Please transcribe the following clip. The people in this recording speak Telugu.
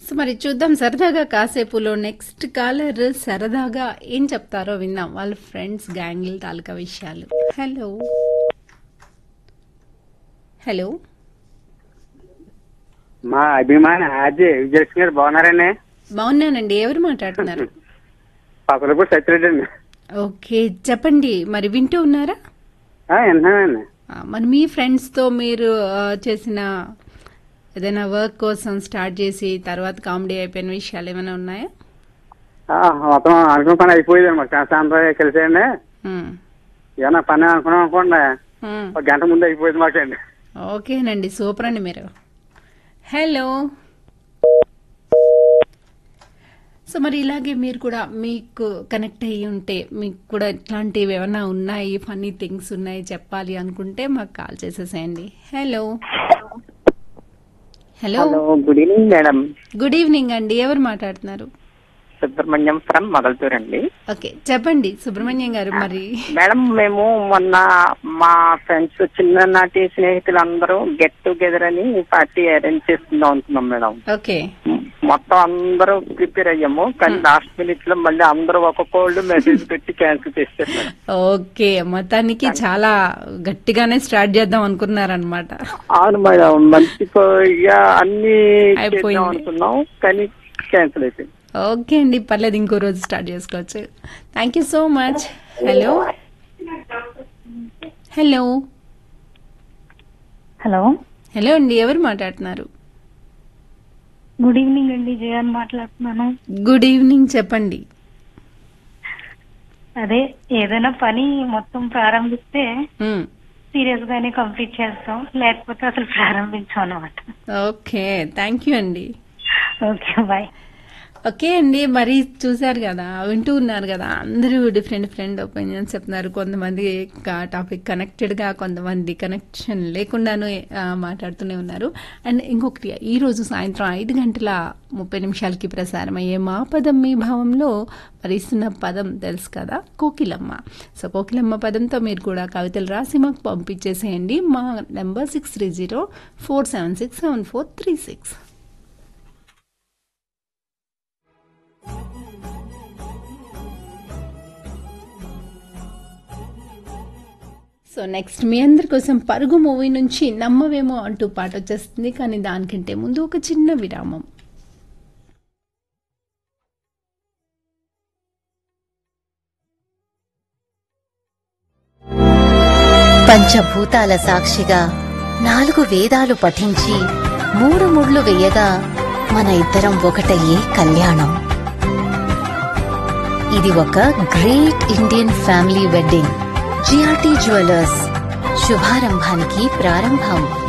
సో మరి చూద్దాం సరదాగా కాసేపులో నెక్స్ట్ కాలర్ సరదాగా ఏం చెప్తారో విన్నాం వాళ్ళ ఫ్రెండ్స్ గ్యాంగిల్ తాలూకా విషయాలు హలో హలో మా అభిమాన అజయ్ విజయలక్ష్మి గారు బాగున్నారండి బాగున్నానండి ఎవరు మాట్లాడుతున్నారు పసలపూడి సత్యరెడ్డి అండి ఓకే చెప్పండి మరి వింటూ ఉన్నారా ఆ, వింటున్నానండి ఆ, మరి మీ ఫ్రెండ్స్తో మీరు ఆ, చేసిన ఏదైనా వర్క్ కోసం స్టార్ట్ చేసి తర్వాత కామెడీ అయిపోయిన విషయాలు ఏమైనా ఉన్నాయా ఆ, మొత్తం అనుకున్న పని అయిపోయింది అనమాట కాస్త కలిసేయండి ఉమ్, ఏమన్నా పని అనుకున్నాం అనుకోండి ఉమ్. ఒక గంట ముందు అయిపోయింది మాకండి ఓకేనండి సూపర్ అండి మీరు హలో సో మరి ఇలాగే మీరు కూడా మీకు కనెక్ట్ అయ్యి ఉంటే మీకు కూడా ఇట్లాంటివి ఏమైనా ఉన్నాయి ఫన్నీ థింగ్స్ ఉన్నాయి చెప్పాలి అనుకుంటే మాకు కాల్ చేసేసేయండి hello hello hello good evening madam good evening అండి ఎవరు మాట్లాడుతున్నారు సుబ్రహ్మణ్యం ఫ్రమ్ మొగల్తూర్ అండి ఓకే చెప్పండి సుబ్రహ్మణ్యం గారు మరి మేడం మేము మొన్న మా ఫ్రెండ్స్ చిన్ననాటి స్నేహితులందరూ గెట్ టుగెదర్ అని పార్టీ అరేంజ్ చేసుకుందాం అనుకున్నాం మేడం ఓకే మొత్తం అందరూ ప్రిపేర్ అయ్యాము కానీ లాస్ట్ మినిట్ లో మళ్ళీ అందరూ ఒక్కొక్కళ్ళు మెసేజ్ పెట్టి క్యాన్సిల్ చేస్తారు మేడం. ఓకే మొత్తానికి చాలా గట్టిగానే స్టార్ట్ చేద్దాం అనుకున్నారనమాట అవును మేడం మంచిగా అన్ని అయిపోయింది. చేద్దాం అనుకున్నాం కానీ క్యాన్సిల్ అయిపోయింది ఓకే అండి పర్లేదు ఇంకో రోజు స్టార్ట్ చేసుకోవచ్చు thank you so much hello hello hello hello అండి ఎవరు మాట్లాడుతున్నారు గుడ్ ఈవినింగ్ అండి జయాన్ మాట్లాడుతున్నాను గుడ్ ఈవినింగ్ చెప్పండి అదే ఏదైనా పని మొత్తం ప్రారంభిస్తే మ్, సీరియస్ గానే కంప్లీట్ చేస్తాం లేకపోతే అసలు ప్రారంభించాం అనమాట ఓకే థ్యాంక్ యూ అండి ఓకే బాయ్ ఓకే అండి మరి చూశారు కదా వింటూ ఉన్నారు కదా అందరూ డిఫరెంట్ డిఫరెంట్ ఒపీనియన్స్ చెప్తున్నారు కొంతమంది టాపిక్ కనెక్టెడ్గా కొంతమంది కనెక్షన్ లేకుండాను ఆ, మాట్లాడుతూనే ఉన్నారు అండ్ ఇంకొకటి ఈ రోజు సాయంత్రం ఐదు గంటల ముప్పై నిమిషాలకి ప్రసారం అయ్యే మా పదం మీ భావంలో మరి ఇస్తున్న పదం తెలుసు కదా కోకిలమ్మ సో కోకిలమ్మ పదంతో మీరు కూడా కవితలు రాసి మాకు పంపించేసేయండి మా number six three zero four seven six seven four three six so next మీ అందరి కోసం పరుగు మూవీ నుంచి నమ్మవేమో అంటూ పాట వచ్చేస్తుంది కానీ దానికంటే ముందు ఒక చిన్న విరామం పంచభూతాల సాక్షిగా నాలుగు వేదాలు పఠించి మూడు ముళ్ళు వేయగా మన ఇద్దరం ఒకటయ్యే కళ్యాణం ఇది ఒక great Indian family wedding GRT jewellers శుభారంభానికి ప్రారంభం